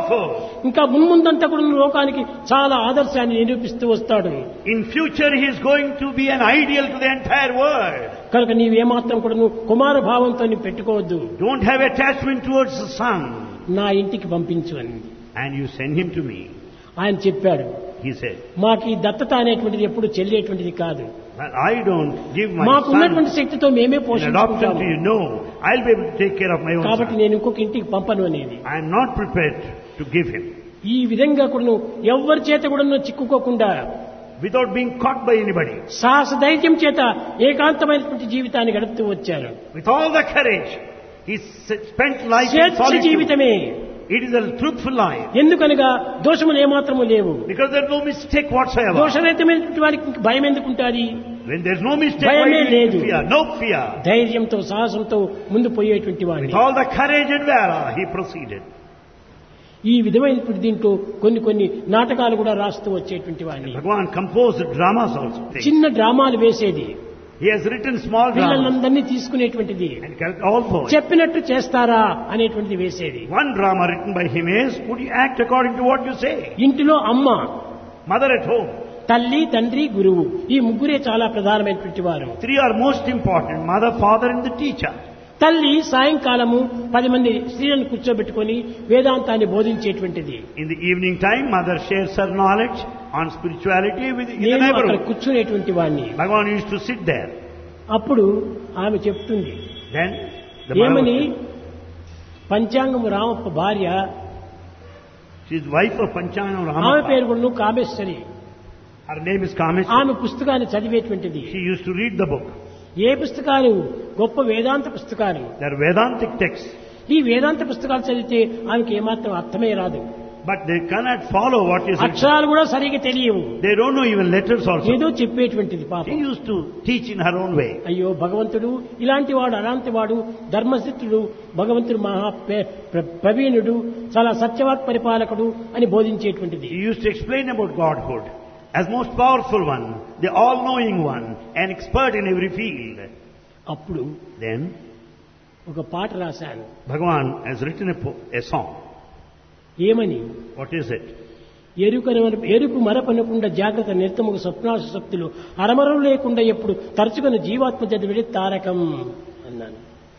powerful. ఇంకా మున్ముందంతా కూడా లోకానికి చాలా ఆదర్శాన్ని నిరూపిస్తూ వస్తాడు In future, he is going to be an ideal to the entire world. కనుక నీవేమాత్రం కూడా నువ్వు కుమార భావంతో నీవు పెట్టుకోవద్దు Don't have attachment towards the son. నా ఇంటికి పంపించు అని And you send him to me. ఆయన చెప్పాడు He said, మాకు ఈ దత్తత అనేటువంటిది ఎప్పుడు చెల్లేటువంటిది కాదు well, I don't give my మాకు ఉన్నటువంటి son శక్తితో మేమే in adoption to పోషించుకుంటాము you. No, I'll be able to take care of my own కాబట్టి son. నేను ఇంకొక ఇంటికి పంపను అనేది I am not prepared to give him. ఈ విధంగా కూడా నువ్వు ఎవ్వరి చేత కూడా నువ్వు చిక్కుకోకుండా Without being caught by anybody. సాహస ధైర్యం చేత ఏకాంతమైనటువంటి జీవితాన్ని గడుపుతూ వచ్చారు With all the courage, he s- spent life in స్వేచ్ఛ solitude. జీవితమే It is a truthful life. ఎందుకనగా దోషములు ఏమాత్రము లేవు Because there's no mistake whatsoever. దోషరహితమైనటువంటి వారికి ఇంక భయం ఎందుకుంటుంది When there's no mistake, why భయమే do you లేదు. fear? No fear. ధైర్యంతో సాహసంతో ముందు పోయేటువంటి With వాడిని all the courage and valor, he proceeded. ఈ విధమైనటువంటి దీంట్లో కొన్ని కొన్ని నాటకాలు కూడా రాస్తూ వచ్చేటువంటి వాడిని Bhagavan composed dramas also. చిన్న డ్రామాలు వేసేది He has written small dramas పిల్లలందరినీ తీసుకునేటువంటిది and collect all poets. చెప్పినట్టు చేస్తారా అనేటువంటిది వేసేది One drama written by him is, would you act according to what you say? ఇంటిలో అమ్మ Mother at home. తల్లి తండ్రి గురువు ఈ ముగ్గురే చాలా ప్రధానమైనటువంటి వారు Three are most important. Mother, father and the teacher. తల్లి సాయంకాలము పది మంది స్త్రీలను కూర్చోబెట్టుకొని వేదాంతాన్ని బోధించేటువంటిది In the evening time, mother shares her knowledge on spirituality with in the నేను అక్కడ neighborhood. కూర్చునేటువంటి వాడిని Bhagavan used to sit there. అప్పుడు ఆమె చెప్తుంది Then the mother ఏమని was- పంచాంగము రామప్ప భార్య she is wife of Panchana ఆమె Ramappa. పేరు కూడా Kameshwari Her name is Kameshwari. ఆమె పుస్తకాన్ని చదివేటువంటిది She used to read the book. ఏ పుస్తకాలు గొప్ప వేదాంత పుస్తకాలు They are Vedantic texts. ఈ వేదాంత పుస్తకాలు చదివితే ఆమెకి ఏమాత్రం అర్థమే రాదు But they cannot follow what is written. అక్షరాలు కూడా సరిగా తెలియవు They don't know even letters also. ఏదో చెప్పేటువంటిది She పాపం used to teach in her own way. అయ్యో భగవంతుడు ఇలాంటి వాడు అలాంటి వాడు ధర్మసిద్ధుడు భగవంతుడు మహా ప్ర- ప్ర- ప్రవీణుడు చాలా సత్యవాక్ పరిపాలకుడు అని బోధించేటువంటిది She used to explain about Godhood as most powerful one, the all-knowing one, an expert in every field. అప్పుడు Then ఒక పాట రాశాను Bhagavan has written a, po- a song. ఏమని What is it? ఎరుకను ఎరుకు మరపనకుండా జాగ్రత్త నిర్తముకు స్వప్నాశ శక్తులు అరమరం లేకుండా ఎప్పుడు తరచుకొని జీవాత్మ చదివిడి తారకం అన్నాను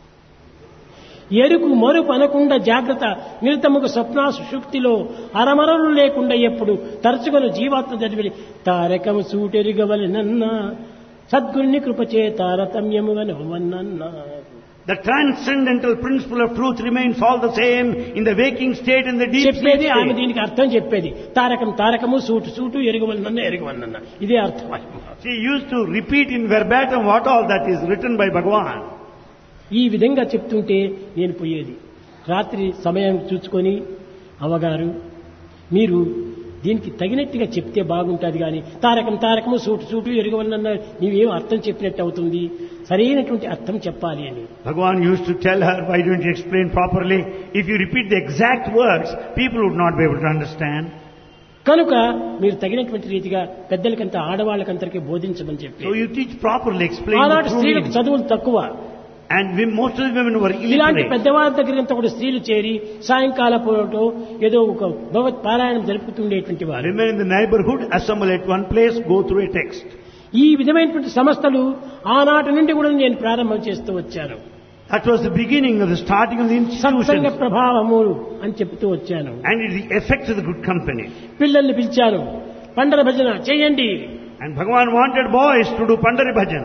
ఎరుకు మరుపు అనకుండా జాగ్రత్త నిరతముకు స్వప్నాశ శుక్తిలో అరమరలు లేకుండా ఎప్పుడు తరచుకొని జీవాత్మ చదివిడి Tarakam సూటెరుగవలెనన్నా సద్గురుని కృపచే తారతమ్యముగా నవ్వనన్నా The transcendental principle of truth remains all the same in the waking state and the deep sleep చెప్పేది ఆమె state. దీనికి అర్థం చెప్పేది తారకం తారకము సూటు సూటు ఎరుగవలనన్న ఎరుగవలనన్న ఇదే అర్థం She used to repeat in verbatim what all that is written by Bhagavan. ఈ విధంగా చెప్తుంటే నేను పోయేది రాత్రి సమయం చూసుకొని అవగారు మీరు దీనికి తగినట్టుగా చెప్తే బాగుంటుంది కానీ తారకం తారకము సూటు సూటు ఎరగవలనన్న నీవేం అర్థం చెప్పినట్టు అవుతుంది సరైనటువంటి అర్థం చెప్పాలి అని Bhagavan used to tell her, why don't you explain properly? If you repeat the exact words, people would not be able to understand. కనుక మీరు తగినటువంటి రీతిగా పెద్దలకంతా ఆడవాళ్ళకంతరికి బోధించమని చెప్పి So you teach properly, explain the ఆనాటి true స్త్రీలకు meaning. చదువులు తక్కువ And we, most of the women were ఇలాంటి illiterate. పెద్దవారి దగ్గరంతా కూడా స్త్రీలు చేరి సాయంకాల పూటో ఏదో ఒక భగవత్ పారాయణం జరుపుతుండేటువంటి వారు Women in the neighborhood assemble at one place, go through a text. ఈ విధమైనటువంటి సంస్థలు ఆనాటి నుండి కూడా నేను ప్రారంభం చేస్తూ వచ్చాను That was the beginning of the starting of the సత్సంగ institutions. ప్రభావము అని చెప్తూ వచ్చాను And it's the effect of the good company. పిల్లల్ని పిలిచాను పండర భజన చేయండి And Bhagavan wanted boys to do Pandari Bhajan.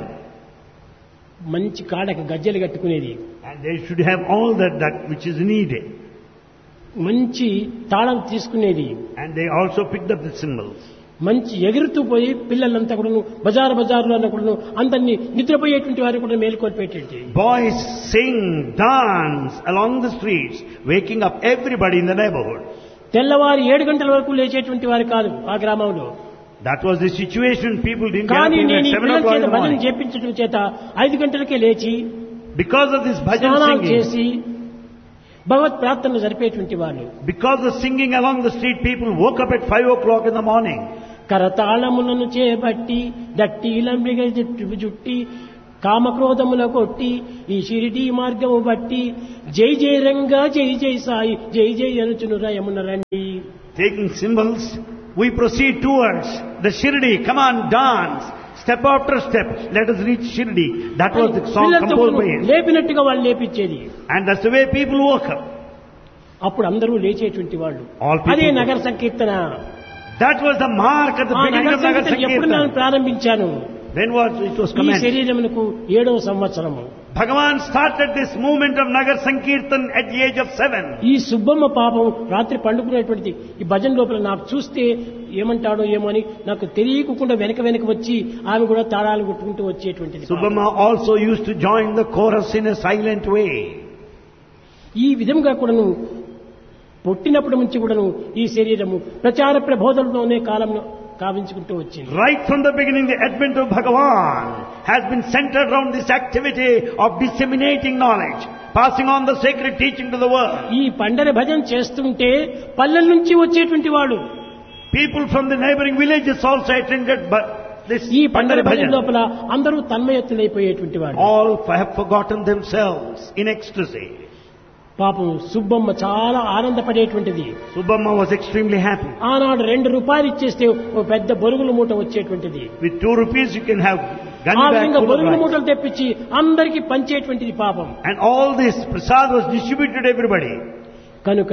మంచి కాడక గజ్జలు కట్టుకునేది And they should have all that, that which is needed. మంచి తాళం తీసుకునేది And they also picked up the cymbals. మంచి ఎగురుతూ పోయి పిల్లలంతా కూడాను బజారు బజారులో కూడాను అందరినీ నిద్రపోయేటువంటి వారు కూడా మేలుకొల్పేటండి Boys sing, dance along the streets, waking up everybody in the neighborhood. తెల్లవారు ఏడు గంటల వరకు లేచేటువంటి వారు కాదు ఆ గ్రామంలో That was the situation. People didn't get up కానీ even నేను at ఈ 7 పిల్లల o'clock in చేత the భజన morning. చేపించడం చేత ఐదు గంటలకే లేచి Because of this bhajan స్నానాలు singing, చేసి భగవత్ ప్రార్థనలు జరిపేటువంటి వాళ్ళు because of singing along the street, people woke up at 5 o'clock in the morning. కరతాళములను చేపట్టి దట్టిలంబిగ జుట్టు జుట్టి కామక్రోధముల కొట్టి ఈ షిరిడి మార్గము బట్టి జై జై రంగా జై జై సాయి జై జై అనుచును రయమున రండి Taking symbols, we proceed towards the Shirdi. Come on, dance. Step after step, let us reach Shirdi. That was the song పిల్లలతో composed by him. లేపినట్టుగా వాళ్ళు లేపించేది And that's the way people woke up. అప్పుడు అందరూ లేచేటువంటి వాళ్ళు All people అదే do. నగర సంకీర్తన That was the mark at the ఆ beginning నగర of Nagar సంకీర్తన ఎప్పుడు నేను Sankirtan. ప్రారంభించాను When was it was ఈ commenced? శరీరమునకు ఏడవ సంవత్సరము Bhagavan started this movement of Nagar Sankirtan at the age of seven. ఈ సుబ్బమ్మ పాపం రాత్రి పండుకునేటువంటిది ఈ భజన లోపల నాకు చూస్తే ఏమంటాడో ఏమో అని నాకు తెలియకుండా వెనక వెనక వచ్చి ఆమె కూడా తాళాలు కొట్టుకుంటూ వచ్చేటువంటిది Subhamma also used to join the chorus in a silent way. ఈ విధంగా కూడాను పుట్టినప్పటి నుంచి కూడాను ఈ శరీరము ప్రచార ప్రబోధనలోనే కాలంలో కావించుకుంటూ వచ్చింది Right from the beginning, the advent of Bhagavan has been centered around this activity of disseminating knowledge, passing on the sacred teaching to the world. ఈ పండర భజన చేస్తుంటే పల్లెల నుంచి వచ్చేటువంటి వాడు People from the neighboring villages also attended but this ఈ పండర Pandara భజన Bhajan. లోపల అందరూ తన్మయత్తులైపోయేటువంటి వాడు All have forgotten themselves in ecstasy. పాపం సుబ్బమ్మ చాలా ఆనందపడేటువంటిది Subhamma was extremely happy. ఆనాడు రెండు రూపాయలు ఇచ్చేస్తే ఓ పెద్ద బొరుగుల మూట వచ్చేటువంటిది With two rupees you can have gun ఆ bag విధంగా full of బొరుగుల rice. మూటలు తెప్పించి అందరికీ పంచేటువంటిది పాపం And all this prasad was distributed to everybody. కనుక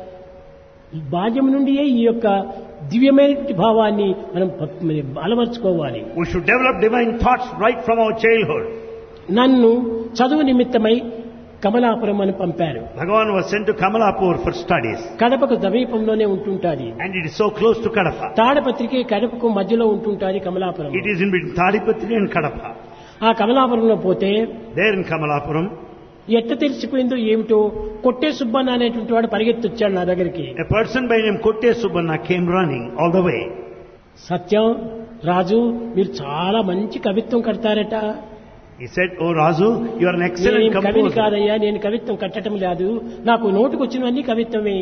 బాల్యం నుండియే ఈ యొక్క దివ్యమైనటువంటి భావాన్ని మనం ప- మరి అలవర్చుకోవాలి We should develop divine thoughts right from our childhood. నన్ను చదువు నిమిత్తమై కమలాపురం అని పంపారు Bhagavan was sent to Kamalapur for studies. కడపకు సమీపంలోనే ఉంటుంటాది And it is so close to Kadapa. తాడపత్రికి కడపకు మధ్యలో ఉంటుంటాది Kamalapuram It is in between Tadipatri and Kadapa. ఆ కమలాపురంలో పోతే There in Kamalapuram, ఎట్ట తెలిసిపోయిందో ఏమిటో కొట్టే సుబ్బన్న అనేటువంటి వాడు పరిగెత్తొచ్చాడు నా దగ్గరికి a person by name Kotte Subbanna came running all the way. సత్యం రాజు మీరు చాలా మంచి కవిత్వం కడతారట He said, Oh Razu, you are an excellent నేను కవిని composer. కాదయ్యా నేను కవిత్వం కట్టడం లేదు నాకు నోటుకు వచ్చినవన్నీ కవిత్వమే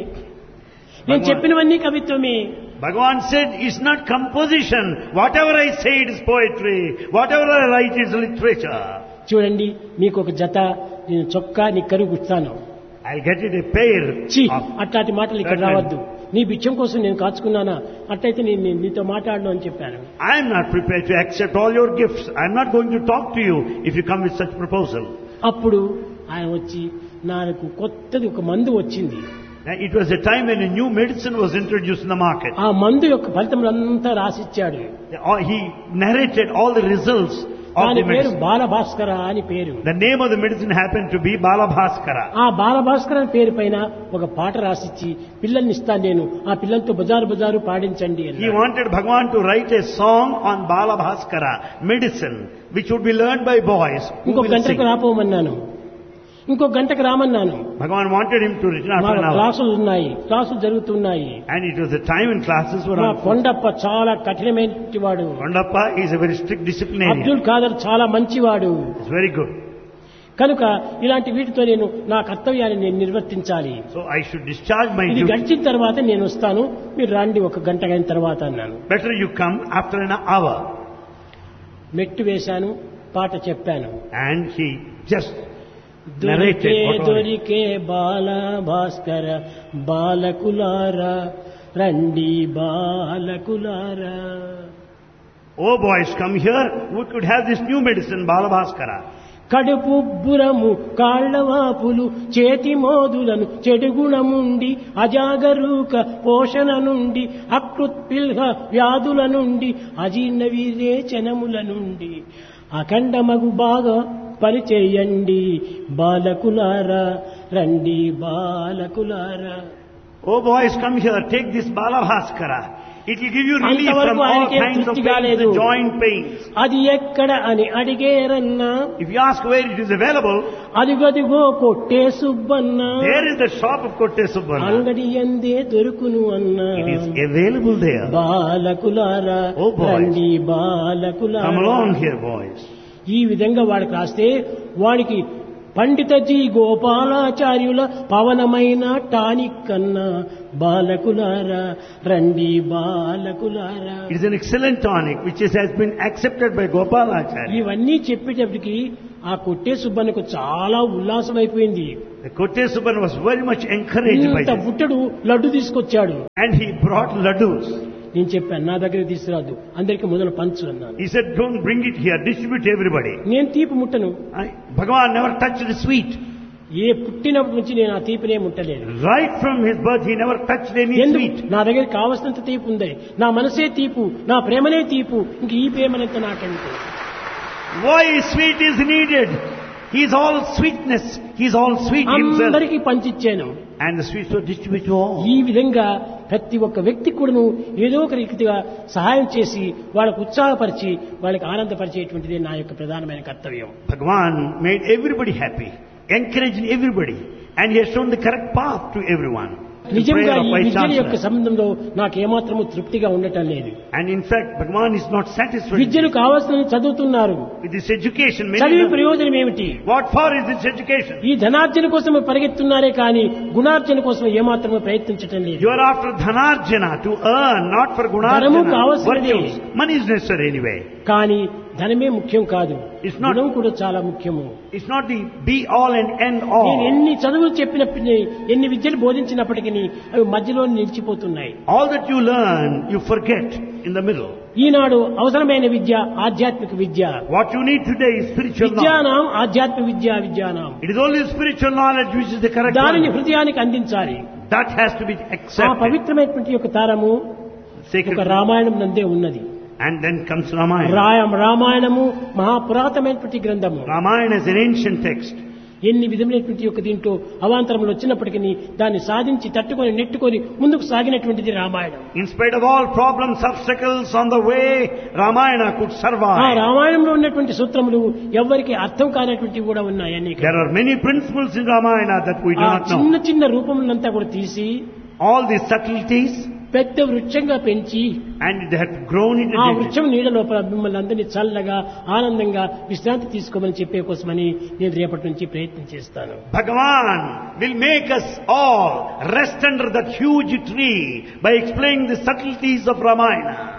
నేను భగవాన్. చెప్పినవన్నీ కవిత్వమే Bhagavan said, it's not composition. Whatever I say it is poetry. Whatever I write is literature. చూడండి మీకు ఒక జత నేను చొక్కా నిక్కరు గుస్తాను I'll get it a pair ఛీ of అట్లాంటి మాటలు ఇక్కడ Certainly. రావద్దు నీ బిచ్చం కోసం నేను కాచుకున్నానా అట్టయితే నేను నేను నీతో మాట్లాడను అని చెప్పాను I am not prepared to accept all your gifts. I am not going to talk to you if you come with such proposal. అప్పుడు ఆయన వచ్చి నాకు కొత్తది ఒక మందు వచ్చింది Now, It was a time when a new medicine was introduced in the market. ఆ మందు యొక్క ఫలితములంతా రాసిచ్చాడు Uh, He narrated all the results of దాని the పేరు medicine. బాలభాస్కర అని పేరు The name of the medicine happened to be Balabhaskara. ఆ బాలభాస్కర అని పేరు పైన ఒక పాట రాసిచ్చి పిల్లల్ని ఇస్తాను నేను ఆ పిల్లలతో బజారు బజారు పాడించండి He అన్నాడు. wanted Bhagavan to write a song on Balabhaskara, medicine, which would be learned by boys who ఇంకొక will sing. గంటకు రాపోమన్నాను ఇంకొక గంటకు రామన్నాను Bhagavan wanted him to return after మాకు an hour. క్లాసులు ఉన్నాయి క్లాసులు జరుగుతున్నాయి And it was a time when classes were మా on. కొండప్ప చాలా కఠినమైన వాడు Kondappa is a very strict disciplinarian. Abdul Khader చాలా మంచివాడు It's very good. కనుక ఇలాంటి వీటితో నేను నా కర్తవ్యాన్ని నేను నిర్వర్తించాలి So I should discharge my ఇది duty. గడిచిన తర్వాత నేను వస్తాను మీరు రండి ఒక గంట అయిన తర్వాత అన్నాను Better you come after an hour. మెట్టు వేశాను పాట చెప్పాను And he just దొరికే narrated what all- దొరికే బాల భాస్కర బాలకులారా రండి బాలకులారా Oh boys, come here. We could have this new medicine, Balabhaskara. కడుపు బురము కాళ్లవాపులు చేతి మోదులను చెడుగుణముండి అజాగరూక పోషణ నుండి అకృత్పిల్హ వ్యాధుల నుండి అజీర్ణ విరేచనముల నుండి అఖండమగు బాగా పనిచేయండి బాలకులారా రండి బాలకులారా Oh boys, come here. Take this Balabhaskara. It will give you relief from అంతవరకు all ఆయనకేం kinds of తృప్తి pains, కాలేదు. the joint pains. అది ఎక్కడ అని అడిగేరన్నా If you ask where it is available, అదిగదిగో కొట్టే సుబ్బన్నా there is the shop of Kotte Subbanna. అంగడి ఎందే దొరుకును అన్నా It is available there. బాలకులారా Oh, boys. రండి Come బాలకులారా along here, boys. ఈ విధంగా వాడికి రాస్తే వాడికి పండిత జీ గోపాలాచార్యుల పవనమైన టానిక్ కన్నా బాలకులారా రండి బాలకులారా It is an excellent tonic which is, has been accepted by Gopalacharya. ఇవన్నీ చెప్పేటప్పటికి ఆ కొట్టే సుబ్బన్నకు చాలా ఉల్లాసం అయిపోయింది The Kotte Subban was very much encouraged by ఇంత this. బుట్టడు లడ్డు తీసుకొచ్చాడు And he brought laddus. నేను చెప్పాను నా దగ్గర తీసుకురాదు అందరికి మొదలు పంచు అన్నాను He said, don't bring it here, distribute to everybody. నేను తీపి ముట్టను I, Bhagavan never touched the sweet. ఏ పుట్టినప్పటి నుంచి నేను ఆ తీపినే ముట్టలేదు Right from his birth, he never touched any ఎందుకు sweet. నా దగ్గర కావలసినంత తీపు ఉంది నా మనసే తీపు నా ప్రేమనే తీపు ఇంక ఈ ప్రేమనంత నాకెందుకు Why sweet is needed? He is all sweetness. He is all sweet himself. అందరికీ పంచిచ్చాను And the sweets were distributed to all. ఈ విధంగా ప్రతి ఒక్క వ్యక్తి కూడాను ఏదో ఒక రీతిగా సహాయం చేసి వాళ్ళకు ఉత్సాహపరిచి వాళ్ళకి ఆనందపరిచేటువంటిది నా యొక్క ప్రధానమైన కర్తవ్యం Bhagavan made everybody happy, encouraged everybody, and he has shown the correct path to everyone. The నిజంగా prayer of ఈ Vice విద్య యొక్క Chancellor. సంబంధంలో నాకు ఏమాత్రము తృప్తిగా ఉండటం లేదు And in fact, Bhagavan is not satisfied విద్యను కావాల్సిన చదువుతున్నారు with this education. Many చదివి of them- ప్రయోజనం ఏమిటి What for is this education? ఈ ధనార్జన కోసం పరిగెత్తున్నారే కానీ గుణార్జన కోసం ఏమాత్రము ప్రయత్నించటం లేదు You are after dhanarjana to earn, not for ధనము gunarjana. కావలసినదే. Virtues. Money is necessary anyway. కానీ ధనమే ముఖ్యం కాదు It's not- గుణం కూడా చాలా ముఖ్యము It's not the be all and end నేను all. ఎన్ని చదువులు చెప్పినప్పటికీ ఎన్ని విద్యలు బోధించినప్పటికీ అవి మధ్యలో నిలిచిపోతున్నాయి All that you learn, you forget in the middle. ఈనాడు అవసరమైన విద్య ఆధ్యాత్మిక విద్య What you need today is spiritual knowledge. విద్యానాం ఆధ్యాత్మిక విద్య విద్యానాం It is only spiritual knowledge which is the correct దానిని one. హృదయానికి అందించాలి That has to be ఆ accepted. పవిత్రమైనటువంటి యొక్క తారము Sacred. ఒక రామాయణం నందే ఉన్నది And then comes Ramayana. రాయం రామాయణము మహాపురాతమైనటువంటి గ్రంథము Ramayana is an ancient text. ఎన్ని విధములైనటువంటి యొక్క దీంట్లో అవాంతరములు వచ్చినప్పటికీ దాన్ని సాధించి తట్టుకొని నెట్టుకొని ముందుకు సాగినటువంటిది Ramayanam In spite of all problems, obstacles on the way, Ramayana could ఆ survive. రామాయణంలో ఉన్నటువంటి సూత్రములు ఎవరికి అర్థం కానటువంటివి కూడా ఉన్నాయి అనేక There are many principles in Ramayana that we do ఆ not know. చిన్న చిన్న రూపములంతా కూడా తీసి All these subtleties, పెద్ద వృక్షంగా పెంచి and they have grown into ఆ dignity. వృక్షం నీడ లోపల మిమ్మల్ని అందరినీ చల్లగా ఆనందంగా విశ్రాంతి తీసుకోమని చెప్పే కోసమని నేను రేపటి నుంచి ప్రయత్నం చేస్తాను Bhagavan will make us all rest under that huge tree by explaining the subtleties of Ramayana.